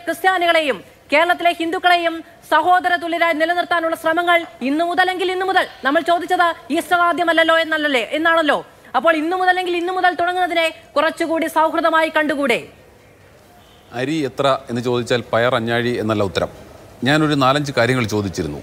ക്രിസ്ത്യാനികളെയും കേരളത്തിലെ ഹിന്ദുക്കളെയും സഹോദര തുല്യരായി നിലനിർത്താനുള്ള ശ്രമങ്ങൾ ഇന്നു മുതലെങ്കിൽ ഇന്നു മുതൽ നമ്മൾ ചോദിച്ചത് ഈസ്റ്റർ ആദ്യമല്ലല്ലോ എന്നല്ലേ എന്നാണല്ലോ അപ്പോൾ ഇന്നു മുതലെങ്കിൽ ഇന്നു മുതൽ തുടങ്ങുന്നതിനെ കുറച്ചുകൂടി സൗഹൃദമായി കണ്ടുകൂടെ അരി എത്ര എന്ന് ചോദിച്ചാൽ പയർ അഞ്ഞാഴി എന്നല്ല ഉത്തരം ഞാനൊരു നാലഞ്ച് കാര്യങ്ങൾ ചോദിച്ചിരുന്നു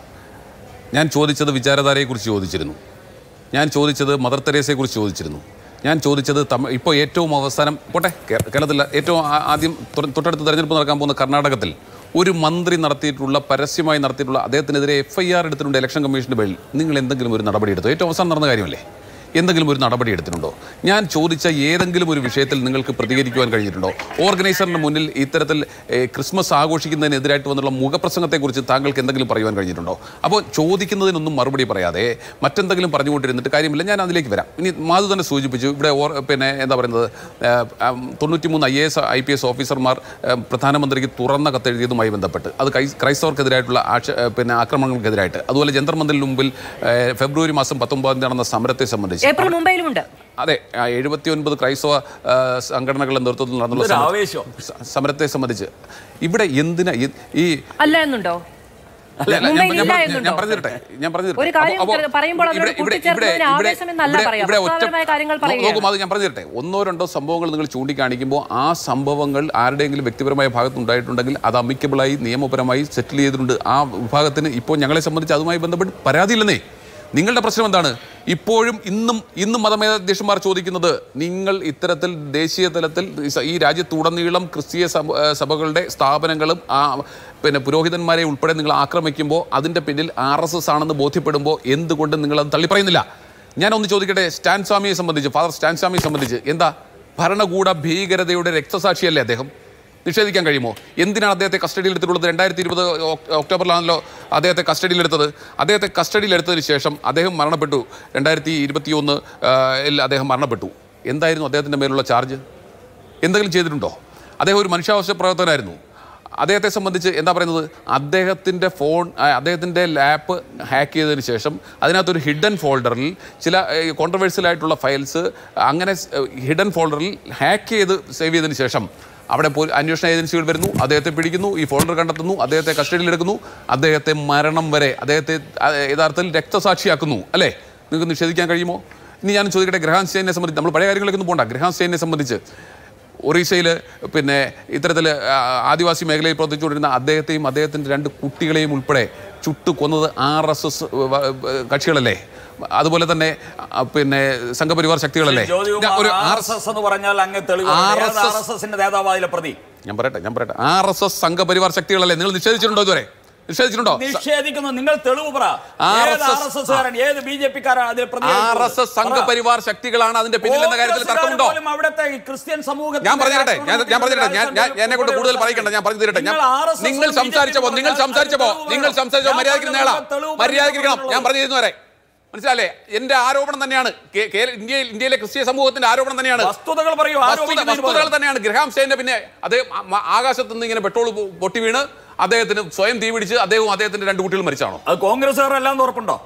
ഞാൻ ചോദിച്ചത് വിചാരധാരയെക്കുറിച്ച് ചോദിച്ചിരുന്നു ഞാൻ ചോദിച്ചത് മദർ തെരേസയെക്കുറിച്ച് ചോദിച്ചിരുന്നു ഞാൻ ചോദിച്ചത് തമിഴ് ഇപ്പോൾ ഏറ്റവും അവസാനം പോട്ടെ കേ- കേരളത്തിൽ ഏറ്റവും ആ- ആദ്യം തൊ- തൊട്ടടുത്ത് തെരഞ്ഞെടുപ്പ് നടക്കാൻ പോകുന്ന കർണാടകത്തിൽ ഒരു മന്ത്രി നടത്തിയിട്ടുള്ള പരസ്യമായി നടത്തിയിട്ടുള്ള അദ്ദേഹത്തിനെതിരെ എഫ് ഐ ആർ എടുത്തിട്ടുണ്ട് ഇലക്ഷൻ കമ്മീഷന്റെ പേരിൽ നിങ്ങൾ എന്തെങ്കിലും ഒരു നടപടി എടുത്തോ ഏറ്റവും അവസാനം നടന്ന കാര്യമല്ലേ എന്തെങ്കിലും ഒരു നടപടി എടുത്തിട്ടുണ്ടോ ഞാൻ ചോദിച്ച ഏതെങ്കിലും ഒരു വിഷയത്തിൽ നിങ്ങൾക്ക് പ്രതികരിക്കുവാൻ കഴിഞ്ഞിട്ടുണ്ടോ ഓർഗനൈസറിന് മുന്നിൽ ഇത്തരത്തിൽ ഏ, ക്രിസ്മസ് ആഘോഷിക്കുന്നതിനെതിരായിട്ട് വന്നുള്ള മുഖപ്രസംഗത്തെക്കുറിച്ച് താങ്കൾക്ക് എന്തെങ്കിലും പറയുവാൻ കഴിഞ്ഞിട്ടുണ്ടോ അപ്പോൾ ചോദിക്കുന്നതിനൊന്നും മറുപടി പറയാതെ മറ്റെന്തെങ്കിലും പറഞ്ഞുകൊണ്ടിരുന്നിട്ട് കാര്യമില്ല ഞാൻ അതിലേക്ക് വരാം ഇനി മാധു തന്നെ സൂചിപ്പിച്ചു ഇവിടെ ഓർ പിന്നെ എന്താ പറയുന്നത് തൊണ്ണൂറ്റിമൂന്ന് I A S I P S ഓഫീസർമാർ ഏ, പ്രധാനമന്ത്രിക്ക് തുറന്ന കത്തെഴുതിയതുമായി ബന്ധപ്പെട്ട് അത് ക്രൈ ക്രൈസ്തവർക്കെതിരായിട്ടുള്ള ആക്ഷ ഏ, പിന്നെ ആക്രമണങ്ങൾക്കെതിരായിട്ട് അതുപോലെ ജന്തർ മന്ദിറിന് മുമ്പിൽ ഏ, ഫെബ്രുവരി മാസം പത്തൊമ്പതാം തീയതി നടന്ന സമരത്തെ സംബന്ധിച്ച് ഏപ്രിൽ മുംബൈയിലുമുണ്ട് അതെ എഴുപത്തി ഒൻപത് ക്രൈസ്തവ ആ, സംഘടനകളുടെ നേതൃത്വത്തിൽ നടന്നുള്ള എന്തൊരു സമര- ആവേശം. സ- സമരത്തെ സംബന്ധിച്ച് ഇവിടെ എന്തിനാ ഈ- ഈ അല്ല എന്നുണ്ടോ അല്ല, അല്ല, ഞാൻ- മുംബൈയിൽ ഞാൻ ഇല്ല പറഞ്ഞ- എന്നുണ്ടോ? ഞാൻ പറഞ്ഞു തരട്ടെ ഞാൻ പറഞ്ഞു തരട്ടെ ഒരു കാര്യം അപ്പോ- അപ്പോ പറയുമ്പോൾ അതിനോട് ഇവിടെ- ഇവിടെ- കൂട്ടിച്ചേർക്കുന്നതിന് ഇവിടെ- ആവേശം എന്നല്ല ഇവിടെ- പറയാം. ഇവിടെ ഒറ്റ വസ്തുതാപരമായ കാര്യങ്ങൾ നോ- പറയുകയാണ്. നോക്കൂ അത് ഞാൻ പറഞ്ഞു തരട്ടെ ഒന്നോ രണ്ടോ സംഭവങ്ങൾ നിങ്ങൾ ചൂണ്ടിക്കാണിക്കുമ്പോൾ ആ സംഭവങ്ങൾ ആരുടെയെങ്കിലും വ്യക്തിപരമായ ഭാഗത്ത് ഉണ്ടായിട്ടുണ്ടെങ്കിൽ അത് അമിക്കബിളായി നിയമപരമായി സെറ്റിൽ ചെയ്തിട്ടുണ്ട് ആ വിഭാഗത്തിന് ഇപ്പോൾ ഞങ്ങളെ സംബന്ധിച്ച് അതുമായി ബന്ധപ്പെട്ട് പരാതിയില്ലെന്നേ നിങ്ങളുടെ പ്രശ്നം എന്താണ് ഇപ്പോഴും ഇന്നും ഇന്നും മതമേധാധ്യക്ഷന്മാർ ചോദിക്കുന്നത് നിങ്ങൾ ഇത്തരത്തിൽ ദേശീയ തലത്തിൽ ഈ രാജ്യത്തുടനീളം ക്രിസ്തീയ സഭ സഭകളുടെ സ്ഥാപനങ്ങളും ആ പിന്നെ പുരോഹിതന്മാരെ ഉൾപ്പെടെ നിങ്ങൾ ആക്രമിക്കുമ്പോൾ അതിൻ്റെ പിന്നിൽ ആർ എസ് എസ് ആണെന്ന് ബോധ്യപ്പെടുമ്പോൾ എന്തുകൊണ്ട് നിങ്ങളത് തള്ളിപ്പറയുന്നില്ല ഞാനൊന്ന് ചോദിക്കട്ടെ സ്റ്റാൻ സ്വാമിയെ സംബന്ധിച്ച് ഫാദർ സ്റ്റാൻ സ്വാമിയെ സംബന്ധിച്ച് എന്താ ഭരണകൂട ഭീകരതയുടെ രക്തസാക്ഷിയല്ലേ അദ്ദേഹം നിഷേധിക്കാൻ കഴിയുമോ എന്തിനാണ് അദ്ദേഹത്തെ കസ്റ്റഡിയിൽ എടുത്തിട്ടുള്ളത് രണ്ടായിരത്തി ഇരുപത് ഒക്ടോബറിലാണല്ലോ അദ്ദേഹത്തെ കസ്റ്റഡിയിൽ എടുത്തത് അദ്ദേഹത്തെ കസ്റ്റഡിയിൽ എടുത്തതിന് ശേഷം അദ്ദേഹം മരണപ്പെട്ടു രണ്ടായിരത്തി ഇരുപത്തി ഒന്ന് അദ്ദേഹം മരണപ്പെട്ടു എന്തായിരുന്നു അദ്ദേഹത്തിൻ്റെ മേലുള്ള ചാർജ് എന്തെങ്കിലും ചെയ്തിട്ടുണ്ടോ അദ്ദേഹം ഒരു മനുഷ്യാവകാശ പ്രവർത്തകനായിരുന്നു അദ്ദേഹത്തെ സംബന്ധിച്ച് എന്താ പറയുന്നത് അദ്ദേഹത്തിൻ്റെ ഫോൺ ആ, അദ്ദേഹത്തിൻ്റെ ലാപ്പ് ഹാക്ക് ചെയ്തതിന് ശേഷം അതിനകത്തൊരു ഹിഡൻ ഫോൾഡറിൽ ചില കോൺട്രവേഴ്സ്യൽ ആയിട്ടുള്ള ഫയൽസ് അങ്ങനെ ഹിഡൻ ഫോൾഡറിൽ ഹാക്ക് ചെയ്ത് സേവ് ചെയ്തതിന് ശേഷം അവിടെ പോയി അന്വേഷണ ഏജൻസികൾ വരുന്നു അദ്ദേഹത്തെ പിടിക്കുന്നു ഈ ഫോൾഡർ കണ്ടെത്തുന്നു അദ്ദേഹത്തെ കസ്റ്റഡിയിലെടുക്കുന്നു അദ്ദേഹത്തെ മരണം വരെ അദ്ദേഹത്തെ ആ, യഥാർത്ഥത്തിൽ രക്തസാക്ഷിയാക്കുന്നു അല്ലേ നിങ്ങൾക്ക് നിഷേധിക്കാൻ കഴിയുമോ ഇനി ഞാൻ ചോദിക്കട്ടെ ഗ്രഹാം സ്റ്റൈനെ സംബന്ധിച്ച് നമ്മൾ പഴയ കാര്യങ്ങളിലേക്കൊന്നും പോകണ്ട ഗ്രഹാം സ്റ്റൈനെ സംബന്ധിച്ച് ഒറീസയിൽ പിന്നെ ഇത്തരത്തിൽ ആ, ആദിവാസി മേഖലയിൽ പ്രവർത്തിച്ചുകൊണ്ടിരുന്ന അദ്ദേഹത്തെയും അദ്ദേഹത്തിൻ്റെ രണ്ട് കുട്ടികളെയും ഉൾപ്പെടെ ചുട്ടു കൊന്നത് ആർ എസ് എസ് കക്ഷികളല്ലേ അതുപോലെ തന്നെ ആ, പിന്നെ സംഘപരിവാർ ശക്തികളല്ലേ ഞാൻ ഒരു ആർ ആർ എസ് എസ് എന്ന് പറഞ്ഞാൽ അങ്ങ് തെളിവ് RSS ആർ എസ് എസിന്റെ നേതാവ് അതിലെ പ്രതി ഞാൻ പറയട്ടെ ഞാൻ പറയട്ടെ ആർ എസ് എസ് സംഘപരിവാർ ശക്തികളല്ലേ നിങ്ങൾ നിഷേധിച്ചിട്ടുണ്ടോ ഇതുവരെ നിഷേധിച്ചിട്ടുണ്ടോ നിഷേധിക്കുന്നു നിങ്ങൾ തെളിവ് പറ RSS ഏത് ആർ എസ് എസ് കാരൻ ഏത് ബി ജെ പി കാരൻ അതിൽ പ്രതി ആർ എസ് എസ് സംഘപരിവാർ ശക്തികളാണ് അതിന്റെ പിന്നിൽ എന്ന കാര്യത്തിൽ തർക്കമുണ്ടോ പോലും അവിടുത്തെ ഈ ക്രിസ്ത്യൻ സമൂഹത്തിന്റെ ഞാൻ പറഞ്ഞു തരട്ടെ ഞാൻ ഞാൻ പറഞ്ഞു തരട്ടെ ഞാൻ ഞാൻ എന്നെ കൊണ്ട് കൂടുതൽ പറയിക്കണ്ട ഞാൻ പറഞ്ഞു തരട്ടെ ഞാൻ നിങ്ങൾ RSS ഉം നിങ്ങൾ BJP സംസാരിച്ചപ്പോ നിങ്ങൾ പറഞ്ഞാൽ സംസാരിച്ചപ്പോ തെളിവ് നിങ്ങൾ വേണം. സംസാരിച്ചോ ഞാൻ മര്യാദയ്ക്ക് പറഞ്ഞത് നേളാം തെളിവ് മര്യാദയ്ക്കിരിക്കണം പറഞ്ഞത് ഞാൻ പറഞ്ഞു തരുന്നു വരെ മനസ്സിലല്ലേ എന്റെ ആരോപണം തന്നെയാണ് കേ- കേ- ഇന്ത്യയിൽ ഇന്ത്യയിലെ ക്രിസ്തീയ സമൂഹത്തിന്റെ ആരോപണം തന്നെയാണ് വസ്തുതകൾ പറയൂ വസ്തുത- ആരോപിക്കുന്നതിന് വസ്തുതകൾ പകരം. തന്നെയാണ് ഗ്രഹാം സ്റ്റൈന്റെ പിന്നെ അത് ആകാശത്ത് നിന്ന് ഇങ്ങനെ പെട്രോൾ പൊട്ടി വീണ് അദ്ദേഹത്തിന് സ്വയം തീ പിടിച്ച് അദ്ദേഹവും അദ്ദേഹത്തിന്റെ രണ്ട് കുട്ടികളും മരിച്ചാണോ അത് കോൺഗ്രസ്സുകാരെല്ലാം ഉറപ്പുണ്ടോ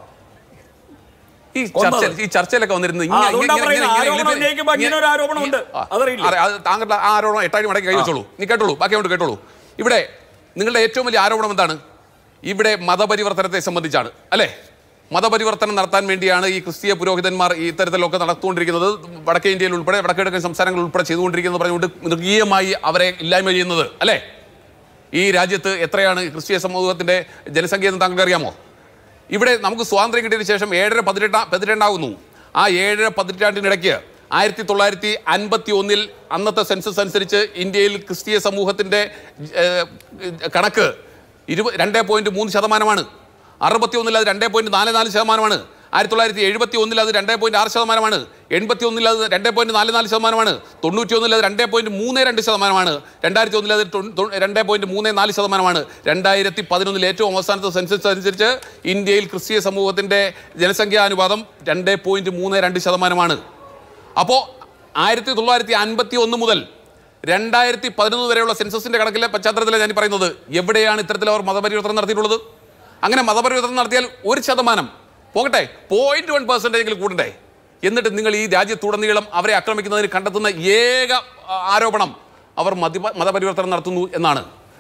ഈ കൊന്നത്. ചർച്ചയിൽ ഈ ചർച്ചയിലൊക്കെ വന്നിരുന്നു ആ, അതുകൊണ്ടാ പറയുന്നത്. ആരോപണം ഉന്നയിക്കുമ്പോൾ ഇങ്ങനെ ഒരു ആരോപണമുണ്ട്. അതറിയില്ലേ? അത് താങ്കളുടെ ആ ആരോപണം എട്ടാഴ്ച മടക്കി കൈ വെച്ചോളൂ നീ കേട്ടോളൂ ബാക്കി അങ്ങോട്ട് കേട്ടോളൂ ഇവിടെ നിങ്ങളുടെ ഏറ്റവും വലിയ ആരോപണം എന്താണ് ഇവിടെ മതപരിവർത്തനത്തെ സംബന്ധിച്ചാണ് അല്ലേ മതപരിവർത്തനം നടത്താൻ വേണ്ടിയാണ് ഈ ക്രിസ്തീയ പുരോഹിതന്മാർ ഈ ഇത്തരത്തിലൊക്കെ നടത്തുകൊണ്ടിരിക്കുന്നത് വടക്കേ ഇന്ത്യയിൽ ഉൾപ്പെടെ വടക്കിഴക്കൻ സംസ്ഥാനങ്ങൾ ഉൾപ്പെടെ ചെയ്തുകൊണ്ടിരിക്കുന്നത് പറഞ്ഞുകൊണ്ട് മൃഗീയമായി അവരെ ഇല്ലായ്മ ചെയ്യുന്നത് അല്ലേ ഈ രാജ്യത്ത് എത്രയാണ് ക്രിസ്തീയ സമൂഹത്തിന്റെ ജനസംഖ്യ എന്ന് താങ്കൾക്ക് അറിയാമോ ഇവിടെ നമുക്ക് സ്വാതന്ത്ര്യം കിട്ടിയതിന് ശേഷം ഏഴര പതിനെട്ടാ പതിനെട്ടാകുന്നു ആ ഏഴര പതിനെട്ടാണ്ടിനിടയ്ക്ക് ആയിരത്തി തൊള്ളായിരത്തി അൻപത്തി ഒന്നിൽ അന്നത്തെ സെൻസസ് അനുസരിച്ച് ഇന്ത്യയിൽ ക്രിസ്തീയ സമൂഹത്തിന്റെ ഏഹ്, കണക്ക് ഇരുപത് രണ്ട് പോയിന്റ് മൂന്ന് ശതമാനമാണ് അറുപത്തി ഒന്നിൽ അത് രണ്ട് പോയിന്റ് നാല് നാല് ശതമാനമാണ് ആയിരത്തി തൊള്ളായിരത്തി എഴുപത്തി ഒന്നിൽ അത് രണ്ട് പോയിന്റ് ആറ് ശതമാനമാണ് എൺപത്തി ഒന്നിൽ അത് രണ്ട് പോയിന്റ് നാല് നാല് ശതമാനമാണ് തൊണ്ണൂറ്റി ഒന്നിൽ അത് രണ്ട് പോയിന്റ് മൂന്ന് രണ്ട് ശതമാനമാണ് രണ്ടായിരത്തി ഒന്നിൽ അത് തൊണ്ണൂ- തൊണ്ണൂ- രണ്ട് പോയിന്റ് മൂന്ന് നാല് ശതമാനമാണ് രണ്ടായിരത്തി പതിനൊന്നിൽ ഏറ്റവും അവസാനത്തെ സെൻസസ് അനുസരിച്ച് ഇന്ത്യയിൽ ക്രിസ്തീയ സമൂഹത്തിന്റെ ജനസംഖ്യാനുപാതം രണ്ട് പോയിന്റ് മൂന്ന് രണ്ട് ശതമാനമാണ് അപ്പോൾ ആയിരത്തി തൊള്ളായിരത്തി അൻപത്തി ഒന്ന് മുതൽ രണ്ടായിരത്തി പതിനൊന്ന് വരെയുള്ള സെൻസസിന്റെ കണക്കിലെ പശ്ചാത്തലത്തിലാണ് ഞാൻ പറയുന്നത് എവിടെയാണ് ഇത്തരത്തിൽ അവർ മതപരിവർത്തനം നടത്തിയിട്ടുള്ളത് അങ്ങനെ മതപരിവർത്തനം നടത്തിയാൽ ഒരു ശതമാനം പോകട്ടെ പോയിന്റ് വൺ പെർസെൻറ്റേജ് കൂടണ്ടേ എന്നിട്ട് നിങ്ങൾ ഈ രാജ്യത്തുടനീളം അവരെ ആക്രമിക്കുന്നതിന് കണ്ടെത്തുന്ന ഏക ആ, ആരോപണം അവർ മതി മതപരിവർത്തനം നടത്തുന്നു എന്നാണ്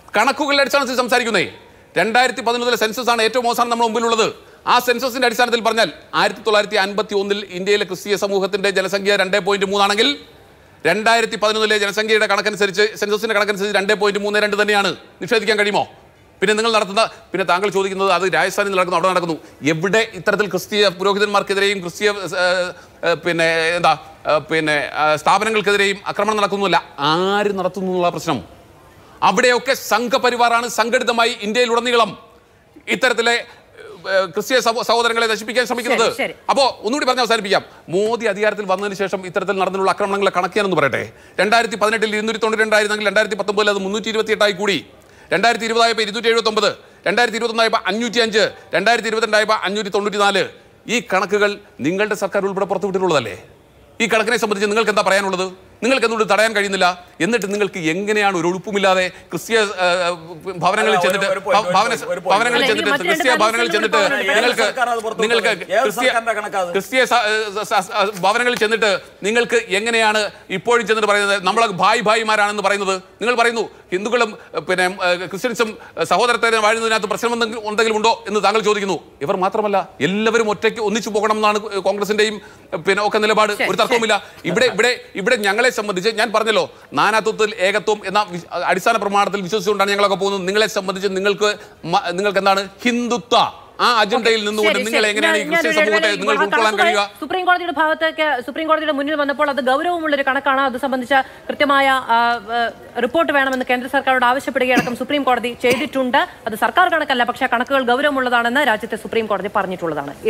കണക്കുകളുടെ അടിസ്ഥാനത്തിൽ സംസാരിക്കുന്നേ രണ്ടായിരത്തി പതിനൊന്നിലെ സെൻസസ് ആണ് ഏറ്റവും അവസാനം നമ്മുടെ മുമ്പിലുള്ളത് ആ സെൻസസിന്റെ അടിസ്ഥാനത്തിൽ പറഞ്ഞാൽ ആയിരത്തി തൊള്ളായിരത്തി അൻപത്തി ഒന്നിൽ ഇന്ത്യയിലെ ക്രിസ്തീയ സമൂഹത്തിന്റെ ജനസംഖ്യ രണ്ട് പോയിന്റ് മൂന്നാണെങ്കിൽ രണ്ടായിരത്തി പതിനൊന്നിലെ ജനസംഖ്യയുടെ കണക്കനുസരിച്ച് സെൻസസിന്റെ കണക്കനുസരിച്ച് രണ്ട് പോയിന്റ് മൂന്ന് രണ്ട് തന്നെയാണ് നിഷേധിക്കാൻ കഴിയുമോ പിന്നെ നിങ്ങൾ നടത്തുന്ന പിന്നെ താങ്കൾ ചോദിക്കുന്നത് അത് രാജസ്ഥാനിൽ നടക്കുന്നു അവിടെ നടക്കുന്നു എവിടെ ഇത്തരത്തിൽ ക്രിസ്തീയ പുരോഹിതന്മാർക്കെതിരെയും ക്രിസ്തീയ ഏഹ്, ഏഹ്, പിന്നെ എന്താ ഏഹ്, പിന്നെ ഏഹ്, സ്ഥാപനങ്ങൾക്കെതിരെയും ആക്രമണം നടക്കുന്നില്ല ആര് നടത്തുന്നു എന്നുള്ള പ്രശ്നം അവിടെയൊക്കെ സംഘപരിവാറാണ് സംഘടിതമായി ഇന്ത്യയിലുടനീളം ഇത്തരത്തിലെ ഏഹ്, ക്രിസ്തീയ സഹോ- സഹോദരങ്ങളെ നശിപ്പിക്കാൻ ശ്രമിക്കുന്നത് ശരി, ശരി. അപ്പോ ഒന്നുകൂടി പറഞ്ഞ് അവസാനിപ്പിക്കാം മോദി അധികാരത്തിൽ വന്നതിന് ശേഷം ഇത്തരത്തിൽ നടന്നുള്ള ആക്രമണങ്ങളെ കണക്കിയാണെന്ന് പറയട്ടെ രണ്ടായിരത്തി പതിനെട്ടിൽ ഇരുന്നൂറ്റി തൊണ്ണൂറ്റി രണ്ടായിരുന്നെങ്കിൽ രണ്ടായിരത്തി പത്തൊമ്പതിൽ അത് മുന്നൂറ്റി ഇരുപത്തി എട്ടായി കൂടി രണ്ടായിരത്തി ഇരുപതായപ്പോൾ ഇരുന്നൂറ്റി എഴുപത്തി ഒമ്പത് രണ്ടായിരത്തി ഇരുപത്തൊന്നായപ്പോൾ അഞ്ഞൂറ്റി അഞ്ച് രണ്ടായിരത്തി ഇരുപത്തിരണ്ടായപ്പോൾ അഞ്ഞൂറ്റി തൊണ്ണൂറ്റി നാല് ഈ കണക്കുകൾ നിങ്ങളുടെ സർക്കാർ ഉൾപ്പെടെ പുറത്തുവിട്ടിട്ടുള്ളതല്ലേ ഈ കണക്കിനെ സംബന്ധിച്ച് നിങ്ങൾക്ക് എന്താ പറയാനുള്ളത് നിങ്ങൾക്ക് എന്തുകൊണ്ട് തടയാൻ കഴിയുന്നില്ല എന്നിട്ട് നിങ്ങൾക്ക് എങ്ങനെയാണ് ഒരു ഒഴുപ്പുമില്ലാതെ ക്രിസ്തീയ ആ, ഭവനങ്ങളിൽ അല്ല, ഒരു- ചെന്നിട്ട് ഒരു point, ഭ- ഭവന ഒരു point. ഭവനങ്ങളിൽ അല്ല, ചെന്നിട്ട് എനിക്ക് മറ്റു ക്രിസ്തീയ രണ്ട് ഭവനങ്ങളിൽ ചെന്നിട്ട് കാര്യങ്ങൾ ഏത് നിങ്ങൾക്ക് സർക്കാരാ അത് പുറത്തുവിട്ടത്? നിങ്ങൾക്ക് ഏത് ക്രിസ്തീയ സർക്കാരിന്റെ കണക്കാ അത്? ക്രിസ്തീയ സ- സ- സ- സ- ഭവനങ്ങളിൽ ചെന്നിട്ട് നിങ്ങൾക്ക് എങ്ങനെയാണ് ഇപ്പോഴും ചെന്നിട്ട് പറയുന്നത് നമ്മൾ ഭായ് ഭായിമാരാണെന്ന് പറയുന്നത് നിങ്ങൾ പറയുന്നു ഹിന്ദുക്കളും ഏഹ്, പിന്നെ ഏഹ്, ക്രിസ്ത്യൻസും ഏഹ്, സഹോദരത്തെ വാഴുന്നതിനകത്ത് പ്രശ്നം എന്തെങ്കിലും എന്തെങ്കിലും ഉണ്ടോ എന്ന് താങ്കൾ ചോദിക്കുന്നു ഇവർ മാത്രമല്ല എല്ലാവരും ഒറ്റയ്ക്ക് ഒന്നിച്ചു പോകണം എന്നാണ് കോൺഗ്രസിന്റെയും ഏഹ്, പിന്നെ ഒക്കെ നിലപാട് ശരി, ഒരു തർക്കവുമില്ല ഇവിടെ ഇവിടെ ഇവിടെ ഞങ്ങളെ സംബന്ധിച്ച് ഞാൻ പറഞ്ഞല്ലോ നാനാത്വത്തിൽ ഏകത്വം എന്ന വി- അടിസ്ഥാന പ്രമാണത്തിൽ വിശ്വസിച്ചുകൊണ്ടാണ് ഞങ്ങളൊക്കെ പോകുന്നത് നിങ്ങളെ സംബന്ധിച്ച് നിങ്ങൾക്ക് മ- നിങ്ങൾക്ക് എന്താണ് ഹിന്ദുത്വ ആ അജണ്ടയിൽ നിന്നുകൊണ്ട് ശരി, നിങ്ങൾ ശരി. എങ്ങനെയാണ് ഈ ഞാൻ- ക്രിസ്ത്യൻ ഞാനൊരു സമൂഹത്തെ ഇടവേളയിൽ നിങ്ങൾക്ക് ആ ഉൾക്കൊള്ളാൻ കണക്കുകൾ കഴിയുക സുപ്രീം കോടതിയുടെ ഭാഗത്തേക്ക് സുപ്രീം കോടതിയുടെ മുന്നിൽ വന്നപ്പോൾ അത് ഗൗരവമുള്ളൊരു കണക്കാണ് അത് സംബന്ധിച്ച കൃത്യമായ ആ, ആ, റിപ്പോർട്ട് വേണമെന്ന് കേന്ദ്ര സർക്കാരോട് ആവശ്യപ്പെടുകയടക്കം സുപ്രീം കോടതി ചെയ്തിട്ടുണ്ട് അത് സർക്കാർ കണക്കല്ല പക്ഷേ ആ കണക്കുകൾ ഗൗരവമുള്ളതാണെന്ന് രാജ്യത്തെ സുപ്രീം കോടതി പറഞ്ഞിട്ടുള്ളതാണ്